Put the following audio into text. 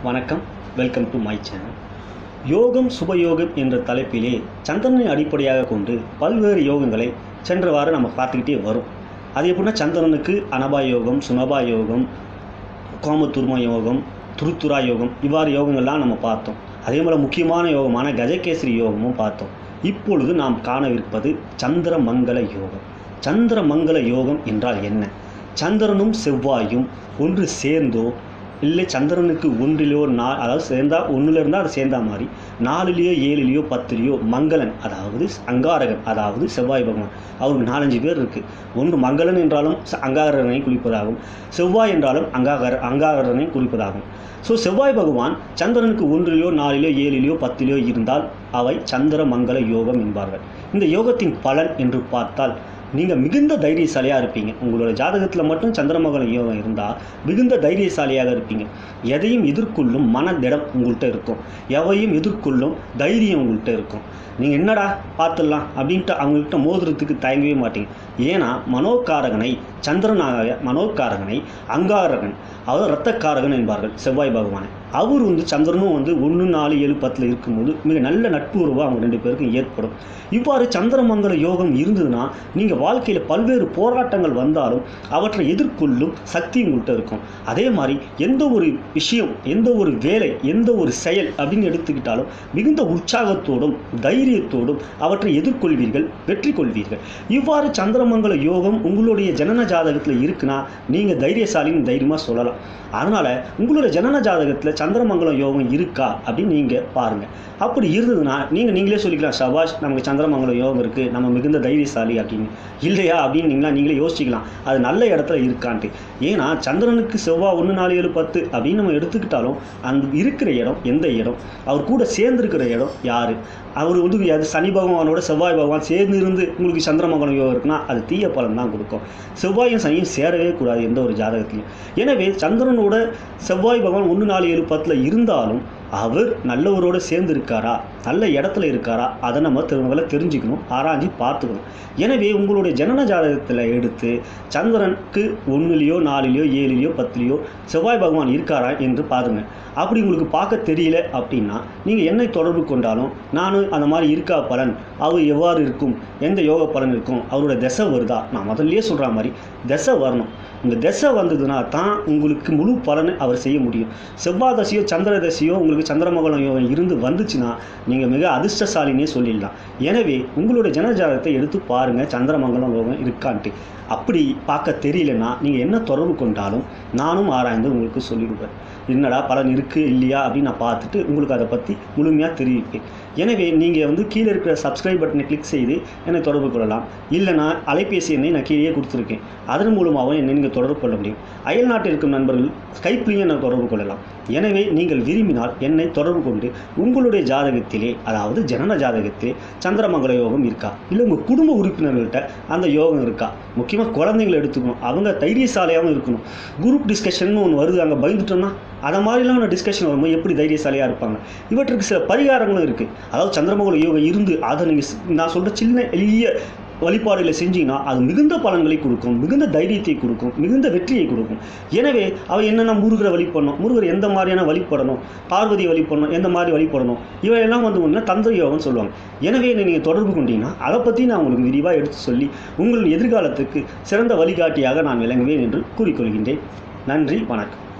வணக்கம் welcome to my channel யோகம் சுபயோகம் என்ற தலைப்பிலே சந்திரனை அடிப்படையாக கொண்டு பல்வேறு யோகங்களை சென்ற வாரம் நம்ம பார்த்துக்கிட்டே வரும் அது எப்படின்னா சந்திரனுக்கு அனபா யோகம் சுனபா யோகம் கோமத்துர்ம யோகம் துருத்துரா யோகம் இவ்வாறு யோகங்கள்லாம் நம்ம பார்த்தோம் அதே போல் முக்கியமான யோகமான கஜகேசரி யோகமும் பார்த்தோம் இப்பொழுது நாம் காணவிருப்பது சந்திர மங்கள யோகம் சந்திர மங்கள யோகம் என்றால் என்ன சந்திரனும் செவ்வாயும் ஒன்று சேர்ந்தோ இல்லை சந்திரனுக்கு ஒன்றிலையோ நா அதாவது சேர்ந்தா ஒன்றில் இருந்தால் அது சேர்ந்தா மாதிரி நாலுலேயோ ஏழுலேயோ பத்துலேயோ மங்களன் அதாவது அங்காரகன் அதாவது செவ்வாய் பகவான் அவருக்கு நாலஞ்சு பேர் இருக்குது ஒன்று மங்களன் என்றாலும் ச- அங்காரகனை குறிப்பதாகும் செவ்வாய் என்றாலும் அங்காகர அங்காரகனை குறிப்பதாகும் ஸோ செவ்வாய் பகவான் சந்திரனுக்கு ஒன்றிலையோ நாலிலோ ஏழிலையோ பத்திலையோ இருந்தால் அவை சந்திர மங்கள யோகம் என்பார்கள் இந்த யோகத்தின் பலன் என்று பார்த்தால் நீங்கள் மிகுந்த தைரியசாலியாக இருப்பீங்க உங்களோட ஜாதகத்தில் மட்டும் சந்திரமகன யோகம் இருந்தால் மிகுந்த தைரியசாலியாக இருப்பீங்க எதையும் எதிர்கொள்ளும் மனதிடம் உங்கள்கிட்ட இருக்கும் எவையும் எதிர்கொள்ளும் தைரியம் உங்கள்கிட்ட இருக்கும் நீங்கள் என்னடா பார்த்துடலாம் அப்படின்ட்டு அவங்கள்ட்ட மோதுறதுக்கு தயங்கவே மாட்டீங்க ஏன்னா மனோகாரகனை சந்திரனாக மனோகாரகனை அங்காரகன் அதாவது இரத்தக்காரகன் என்பார்கள் செவ்வாய் பகவானை அவர் வந்து சந்திரனும் வந்து ஒன்று நாலு ஏழு பத்தில் இருக்கும்போது மிக நல்ல நட்பு உறவு அவங்க ரெண்டு பேருக்கும் ஏற்படும் இவ்வாறு சந்திரமங்கல யோகம் இருந்ததுன்னா நீங்கள் வாழ்க்கையில் பல்வேறு போராட்டங்கள் வந்தாலும் அவற்றை எதிர்கொள்ளும் சக்தி உங்கள்கிட்ட இருக்கும் அதே மாதிரி எந்த ஒரு விஷயம் எந்த ஒரு வேலை எந்த ஒரு செயல் அப்படின்னு எடுத்துக்கிட்டாலும் மிகுந்த உற்சாகத்தோடும் தைரியத்தோடும் அவற்றை எதிர்கொள்வீர்கள் வெற்றி கொள்வீர்கள் இவ்வாறு சந்திரமங்கல யோகம் உங்களுடைய ஜனன ஜாதகத்தில் இருக்குன்னா நீங்கள் தைரியசாலின்னு தைரியமாக சொல்லலாம் அதனால் உங்களோட ஜனன ஜாதகத்தில் சந்திரமங்கலம் யோகம் இருக்கா அப்படின்னு நீங்கள் பாருங்கள் அப்படி இருந்ததுன்னா நீங்கள் நீங்களே சொல்லிக்கலாம் சபாஷ் நமக்கு சந்திரமங்கலம் யோகம் இருக்குது நம்ம மிகுந்த தைரியசாலி அப்படின்னு இல்லையா அப்படின்னு நீங்களா நீங்களே யோசிக்கலாம் அது நல்ல இடத்துல இருக்கான்ட்டு ஏன்னா சந்திரனுக்கு செவ்வாய் ஒன்று நாலு ஏழு பத்து அப்படின்னு நம்ம எடுத்துக்கிட்டாலும் அந்த இருக்கிற இடம் எந்த இடம் அவர் கூட சேர்ந்துருக்கிற இடம் யார் அவர் வந்து அது சனி பகவானோட செவ்வாய் பகவான் சேர்ந்து இருந்து உங்களுக்கு சந்திரமங்கலம் யோகம் இருக்குன்னா அது தீய பலன் தான் கொடுக்கும் செவ்வாயும் சனியும் சேரவே கூடாது எந்த ஒரு ஜாதகத்திலையும் எனவே சந்திரனோட செவ்வாய் பகவான் ஒன்று நாலு ஏழு பத்தில் இருந்தாலும் அவர் நல்லவரோட சேர்ந்து இருக்காரா நல்ல இடத்துல இருக்காரா அதை நம்ம திருமகளை தெரிஞ்சுக்கணும் ஆராய்ஞ்சு பார்த்துக்கணும் எனவே உங்களுடைய ஜனன ஜாதகத்தில் எடுத்து சந்திரனுக்கு ஒன்றுலேயோ நாலுலேயோ ஏழுலேயோ பத்துலேயோ செவ்வாய் பகவான் இருக்காரா என்று பாருங்க அப்படி உங்களுக்கு பார்க்க தெரியல அப்படின்னா நீங்கள் என்னை தொடர்பு கொண்டாலும் நானும் அந்த மாதிரி இருக்கா பலன் அவர் எவ்வாறு இருக்கும் எந்த யோக பலன் இருக்கும் அவரோட திசை வருதா நான் முதல்லயே சொல்கிற மாதிரி திசை வரணும் இந்த திசை வந்ததுன்னா தான் உங்களுக்கு முழு பலனை அவர் செய்ய முடியும் செவ்வாய் தசையோ சந்திர தசையோ உங்களுக்கு சந்திரமங்கலம் யோகம் இருந்து வந்துச்சுன்னா நீங்கள் மிக அதிர்ஷ்டசாலினே சொல்லிடலாம் எனவே உங்களோட ஜனஜாதகத்தை எடுத்து பாருங்கள் சந்திரமங்கலம் யோகம் இருக்கான்ட்டு அப்படி பார்க்க தெரியலன்னா நீங்கள் என்ன தொடர்பு கொண்டாலும் நானும் ஆராய்ந்து உங்களுக்கு சொல்லிவிடுவேன் என்னடா பலன் இருக்குது இல்லையா அப்படின்னு நான் பார்த்துட்டு உங்களுக்கு அதை பற்றி முழுமையாக தெரிவிப்பேன் எனவே நீங்கள் வந்து கீழே இருக்கிற சப்ஸ்கிரைப் பட்டனை கிளிக் செய்து என்னை தொடர்பு கொள்ளலாம் இல்லைனா அலைபேசி எண்ணை நான் கீழேயே கொடுத்துருக்கேன் அதன் மூலமாகவும் என்னை நீங்கள் தொடர்பு கொள்ள முடியும் அயல் நாட்டில் இருக்கும் நண்பர்கள் ஸ்கைப்லேயும் என்னை தொடர்பு கொள்ளலாம் எனவே நீங்கள் விரும்பினால் என்னை தொடர்பு கொண்டு உங்களுடைய ஜாதகத்திலே அதாவது ஜனன ஜாதகத்திலே சந்திரமங்கல யோகம் இருக்கா இல்லை உங்கள் குடும்ப உறுப்பினர்கள்ட்ட அந்த யோகம் இருக்கா முக்கியமாக குழந்தைங்களை எடுத்துக்கணும் அவங்க தைரியசாலியாகவும் இருக்கணும் குரூப் டிஸ்கஷன் ஒன்று வருது அங்கே பயந்துட்டோம்னா அதை மாதிரிலாம் டிஸ்கஷன் வரும்போது எப்படி தைரியசாலியாக இருப்பாங்க இவற்றுக்கு சில பரிகாரங்களும் இருக்குது அதாவது சந்திரமங்கல யோகம் இருந்து அதை நீங்கள் நான் சொல்கிற சின்ன எளிய வழிபாடுகளை செஞ்சீங்கன்னா அது மிகுந்த பலன்களை கொடுக்கும் மிகுந்த தைரியத்தை கொடுக்கும் மிகுந்த வெற்றியை கொடுக்கும் எனவே அவ என்னென்ன முருகரை வழிபடணும் முருகர் எந்த மாதிரியான வழிபடணும் பார்வதி வழிபடணும் எந்த மாதிரி வழிபடணும் இவையெல்லாம் வந்து ஒன்று தந்திர யோகம்னு சொல்லுவாங்க எனவே நீங்கள் தொடர்பு கொண்டீங்கன்னா அதை பற்றி நான் உங்களுக்கு விரிவாக எடுத்து சொல்லி உங்கள் எதிர்காலத்துக்கு சிறந்த வழிகாட்டியாக நான் விளங்குவேன் என்று கூறிக்கொள்கின்றேன் நன்றி வணக்கம்